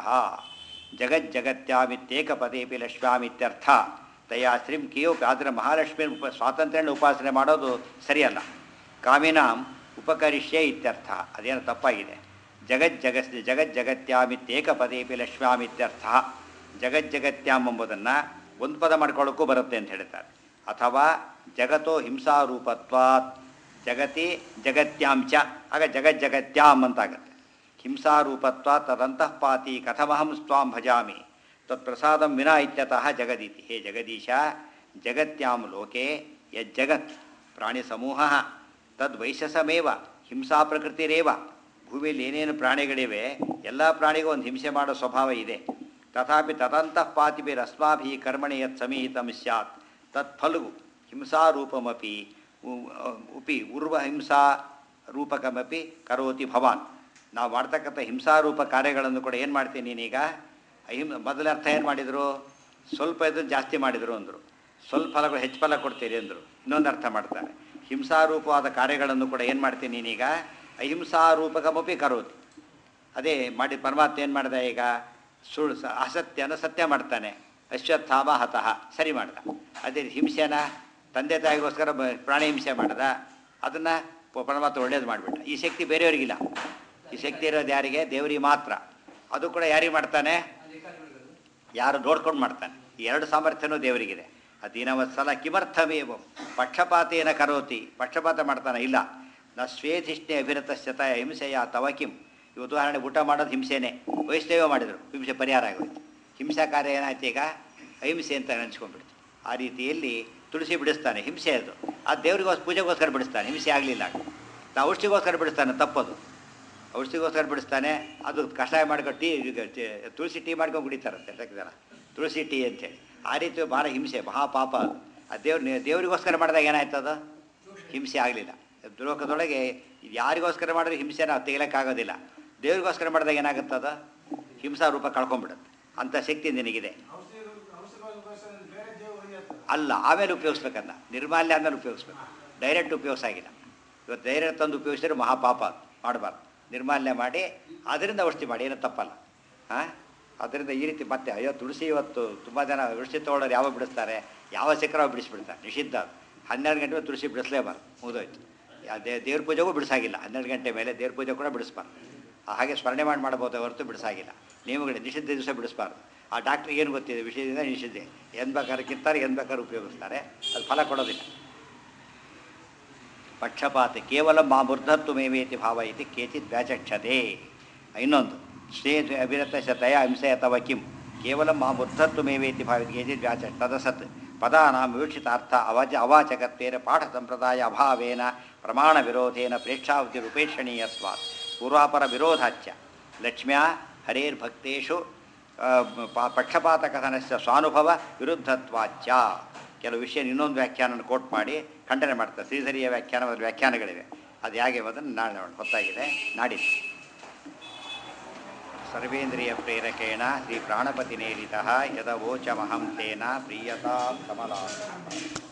ಜಗಜ್ಜಗತ್ಯಾಮಿತ್ಯೇಕಪದೇಪಿ ಲಕ್ಷ್ಮ್ಯಾಮಿತ್ಯರ್ಥ ತಯಾ ಸ್ತ್ರೀಂ ಕಿಯೋಪಿ ಆದರೆ ಮಹಾಲಕ್ಷ್ಮಿ ಉಪ ಸ್ವಾತಂತ್ರ್ಯನ ಉಪಾಸನೆ ಮಾಡೋದು ಸರಿಯಲ್ಲ ಕಾಮಿನಾಂ ಉಪಕರಿಷ್ಯೆ ಇತ್ಯರ್ಥ ಅದೇನು ತಪ್ಪಾಗಿದೆ ಜಗಜ್ಜಗಸ್ ಜಗಜ್ಜಗತ್ಯಾಮಿತ್ಯೇಕಪದೇಪಿ ಲಕ್ಷ್ಮ್ಯಾಮಿತ್ಯರ್ಥ ಜಗಜ್ಜಗತ್ಯಾಮ್ ಎಂಬುದನ್ನು ಒಂದು ಪದ ಮಾಡ್ಕೊಳ್ಳೋಕ್ಕೂ ಬರುತ್ತೆ ಅಂತ ಹೇಳ್ತಾರೆ ಅಥವಾ ಜಗತ್ತೋ ಹಿಂಸಾರೂಪತ್ವಾತ್ ಜಗತಿ ಜಗತ್ಯಾಂಚ ಆಗ ಜಗಜ್ಜಗತ್ಯಾಮ್ ಅಂತಾಗತ್ತೆ ಹಿಂಸಾರೂಪತ್ವ ತದಂತಃಪಾತಿ ಕಥಮಹಂ ಸ್ವಾಂ ಭಜಾಮಿ ತತ್ಪ್ರಸಾದಂ ವಿನಾ ಇತ್ಯತಃ ಜಗದೀತಿ ಹೇ ಜಗದೀಶ ಜಗತ್ಯಾಂ ಲೋಕೆ ಯಜ್ಜಗತ್ ಪ್ರಾಣಿ ಸಮೂಹ ತದ್ವೈಶಸಮೇವ ಹಿಂಸಾ ಪ್ರಕೃತಿರೇವ ಭೂಮಿಯಲ್ಲಿ ಏನೇನು ಪ್ರಾಣಿಗಳಿವೆ ಎಲ್ಲ ಪ್ರಾಣಿಗೂ ಒಂದು ಹಿಂಸೆ ಮಾಡೋ ಸ್ವಭಾವ ಇದೆ ತಥಾಪಿ ತದಂತಃಪಾತಿಭಿರಸ್ಮಾಭಿ ಕರ್ಮಣಿ ಯತ್ ಸಮೀಹಿತಂ ಸ್ಯಾತ್ ತತ್ಫಲಗು ಹಿಂಸಾರೂಪಮಪಿ ಉ- ಉಪಿ ಉರ್ವ ಹಿಂಸಾ ರೂಪಕಮಪಿ ಕರೋತಿ ಭವಾನ್ ನಾವು ಮಾಡ್ತಕ್ಕಂಥ ಹಿಂಸಾರೂಪ ಕಾರ್ಯಗಳನ್ನು ಕೂಡ ಏನು ಮಾಡ್ತೀನಿ ನೀನೀಗ ಅಹಿಂ ಮೊದಲ ಅರ್ಥ ಏನು ಮಾಡಿದರು ಸ್ವಲ್ಪ ಇದನ್ನು ಜಾಸ್ತಿ ಮಾಡಿದರು ಅಂದರು ಸ್ವಲ್ಪ ಫಲಗಳು ಹೆಚ್ಚು ಫಲ ಕೊಡ್ತೀರಿ ಅಂದರು ಇನ್ನೊಂದು ಅರ್ಥ ಮಾಡ್ತಾರೆ ಹಿಂಸಾರೂಪವಾದ ಕಾರ್ಯಗಳನ್ನು ಕೂಡ ಏನು ಮಾಡ್ತೀನಿ ನೀನೀಗ ಅಹಿಂಸಾರೂಪಕಮಪಿ ಕರೋತಿ ಅದೇ ಮಾಡಿ ಪರಮಾತ್ಮ ಏನು ಮಾಡ್ದ ಈಗ ಸುಳ್ಳು ಸ ಅಸತ್ಯನ ಸತ್ಯ ಮಾಡ್ತಾನೆ ಅಶ್ವತ್ಥಾಮ ಹತಃ ಸರಿ ಮಾಡ್ದ ಅದೇ ಹಿಂಸೆನ ತಂದೆ ತಾಯಿಗೋಸ್ಕರ ಬ- ಪ್ರಾಣಿ ಹಿಂಸೆ ಮಾಡ್ದ ಅದನ್ನು ಪರಮಾತ್ಮ ಒಳ್ಳೇದು ಮಾಡಿಬಿಟ್ಟ ಈ ಶಕ್ತಿ ಬೇರೆಯವರಿಗಿಲ್ಲ ಈ ಶಕ್ತಿ ಇರೋದು ಯಾರಿಗೆ ದೇವರಿಗೆ ಮಾತ್ರ ಅದು ಕೂಡ ಯಾರಿಗೆ ಮಾಡ್ತಾನೆ ಯಾರು ನೋಡ್ಕೊಂಡು ಮಾಡ್ತಾನೆ ಈ ಎರಡು ಸಾಮರ್ಥ್ಯನೂ ದೇವರಿಗಿದೆ ಅಧೀನವತ್ಸಲ ಕಿಮರ್ಥಮೇವ ಪಕ್ಷಪಾತೇನ ಕರೋತಿ ಪಕ್ಷಪಾತ ಮಾಡ್ತಾನೆ ಇಲ್ಲ ನ ಸ್ವೇಧಿಷ್ಣೆ ಅಭಿರತಶ್ಯತ ಹಿಂಸೆಯ ತವ ಕಿಂ ಈ ಉದಾಹರಣೆ ಊಟ ಮಾಡೋದು ಹಿಂಸೆನೇ ವೈಷ್ಣವ ಮಾಡಿದರು ಹಿಂಸೆ ಪರಿಹಾರ ಆಗೋಯ್ತು ಹಿಂಸಾ ಕಾರ್ಯ ಏನಾಯ್ತು ಈಗ ಅಹಿಂಸೆ ಅಂತ ನೆನೆಸ್ಕೊಂಡ್ಬಿಡ್ತು ಆ ರೀತಿಯಲ್ಲಿ ತುಳಸಿ ಬಿಡಿಸ್ತಾನೆ ಹಿಂಸೆ ಅದು ಆ ದೇವರಿಗೋಸ್ ಪೂಜೆಗೋಸ್ಕರ ಬಿಡಿಸ್ತಾನೆ ಹಿಂಸೆ ಆಗಲಿಲ್ಲ ನಾವು ಔಷಧಿಗೋಸ್ಕರ ಬಿಡಿಸ್ತಾನೆ ತಪ್ಪದು ಔಷಧಿಗೋಸ್ಕರ ಬಿಡಿಸ್ತಾನೆ ಅದು ಕಷಾಯ ಮಾಡ್ಕೊಂಡು ಟೀ ಈಗ ಚೆ- ತುಳಸಿ ಟೀ ಮಾಡ್ಕೊಂಡು ಕುಡಿತಾರಂತೆ ಎಷ್ಟಕ್ಕೆ ಜನ ತುಳಸಿ ಟೀ ಅಂತೇಳಿ ಆ ರೀತಿ ಭಾಳ ಹಿಂಸೆ ಮಹಾಪಾಪ ಅದು ಆ ದೇವ್ರ ದೇವರಿಗೋಸ್ಕರ ಮಾಡಿದಾಗ ಏನಾಯ್ತದ ಹಿಂಸೆ ಆಗಲಿಲ್ಲ ಲೋಕದೊಳಗೆ ಇದು ಯಾರಿಗೋಸ್ಕರ ಮಾಡಿದ್ರೆ ಹಿಂಸೆ ನಾವು ತೆಗಿಲಿಕ್ಕಾಗೋದಿಲ್ಲ ದೇವರಿಗೋಸ್ಕರ ಮಾಡಿದಾಗ ಏನಾಗುತ್ತದ ಹಿಂಸಾ ರೂಪ ಕಳ್ಕೊಂಡ್ಬಿಡುತ್ತೆ ಅಂಥ ಶಕ್ತಿ ನಿನಗಿದೆ ಅಲ್ಲ ಆಮೇಲೆ ಉಪಯೋಗಿಸ್ಬೇಕನ್ನ ನಿರ್ಮಾಲ್ಯ ಆದ್ಮೇಲೆ ಉಪಯೋಗಿಸ್ಬೇಕು ಡೈರೆಕ್ಟ್ ಉಪಯೋಗಿಸ ಆಗಿಲ್ಲ ಇವತ್ತು ಡೈರೆಕ್ಟ್ ತಂದು ಉಪಯೋಗಿಸಿದ್ರೆ ಮಹಾಪಾಪ ಅದು ಮಾಡಬಾರ್ದು ನಿರ್ಮಾಲ್ಯ ಮಾಡಿ ಅದರಿಂದ ಔಷಧಿ ಮಾಡಿ ಏನೂ ತಪ್ಪಲ್ಲ ಹಾಂ ಅದರಿಂದ ಈ ರೀತಿ ಮತ್ತೆ ಅಯ್ಯೋ ತುಳಸಿ ಇವತ್ತು ತುಂಬ ಜನ ಔಷಧಿ ತೊಗೊಳ್ಳೋರು ಯಾವಾಗ ಬಿಡಿಸ್ತಾರೆ ಯಾವ ಸಿಕ್ಕರ ಬಿಡಿಸ್ಬಿಡ್ತಾರೆ ನಿಷಿದ್ಧ ಅದು ಹನ್ನೆರಡು ಗಂಟೆ ಮೇಲೆ ತುಳಸಿ ಬಿಡಿಸ್ಲೇಬಾರ್ದು ಮುಗಿದೋಯ್ತು ಯಾ ದೇ ದೇವ್ರ ಪೂಜೆಗೂ ಬಿಡಿಸಾಗಿಲ್ಲ ಹನ್ನೆರಡು ಗಂಟೆ ಮೇಲೆ ದೇವ್ರ ಪೂಜೆ ಕೂಡ ಬಿಡಿಸ್ಬಾರ್ದು ಆ ಹಾಗೆ ಸ್ಮರಣೆ ಮಾಡಿ ಮಾಡ್ಬೋದು ಹೊರತು ಬಿಡಿಸಾಗಿಲ್ಲ ನಿಯಮಗಳು ನಿಷಿದ್ಧ ದಿವಸ ಬಿಡಿಸ್ಬಾರ್ದು ಆ ಡಾಕ್ಟ್ರಿಗೆ ಏನು ಗೊತ್ತಿದೆ ವಿಷಯದಿಂದ ನಿಷಿದ್ಧೆ ಎಂದು ಬೇಕಾದ್ರೆ ಕಿತ್ತಾರೆ ಎಂದು ಬೇಕಾದ್ರೆ ಉಪಯೋಗಿಸ್ತಾರೆ ಅದು ಫಲ ಕೊಡೋದಿಲ್ಲ ಪಕ್ಷಪಾತ ಕೇವಲ ಮಾ ಮೂರ್ಧತ್ವಮೇವೇತಿ ಭಾವ ಇತಿ ಕೇಚಿತ್ ವ್ಯಾಚಕ್ಷತೆ ಇನ್ನೊಂದು ಶ್ರೇ ಅಭಿರತ ಶತಯ ಹಿಂಸೆ ಅಥವಾ ಕಿಂ ಕೇವಲ ಮಾ ಮೂರ್ಧತ್ವಮೇವೇತಿ ಭಾವ ಕೇಚಿತ್ ವ್ಯಾಚ ತದಸತ್ ಪದಾನಾಂ ವಿವಕ್ಷಿತಾರ್ಥ ಅವಾಚ ಅವಾಚಕತ್ವೇನ ಪಾಠ ಸಂಪ್ರದಾಯ ಅಭಾವೇನ ಪ್ರಮಾಣ ವಿರೋಧೇನ ಪ್ರೇಕ್ಷಾವತಿ ರೂಪೇಕ್ಷಣೀಯತ್ವಾತ್ ಪೂರ್ವಾಪರ ವಿರೋಧಾಚ್ಯ ಲಕ್ಷ್ಮ್ಯಾ ಹರೇರ್ಭಕ್ತೇಷು ಆ, ಪ- ಪಕ್ಷಪಾತಕಥನಸ್ಯ ಸ್ವಾನುಭವ ವಿರುದ್ಧತ್ವಾಚ್ಯ ಕೆಲವು ವಿಷಯ ಇನ್ನೊಂದು ವ್ಯಾಖ್ಯಾನ ಕೋಟ್ ಮಾಡಿ ಖಂಡನೆ ಮಾಡ್ತಾರೆ ಶ್ರೀಧರಿಯ ವ್ಯಾಖ್ಯಾನ ಮತ್ತು ವ್ಯಾಖ್ಯಾನಗಳಿವೆ ಅದು ಹೇಗೆ ಅದನ್ನು ನಾಳೆ ನೋಡೋಣ ಹೊತ್ತಾಗಿದೆ ನಾಡಿದ್ದು ಸರ್ವೇಂದ್ರಿಯ ಪ್ರೇರಕೇಣ ಶ್ರೀ ಪ್ರಾಣಪತಿ ನೇರಿತ ಯದವೋಚಮಹಂ ತೇನ ಪ್ರೀಯತಾ ಕಮಲಾ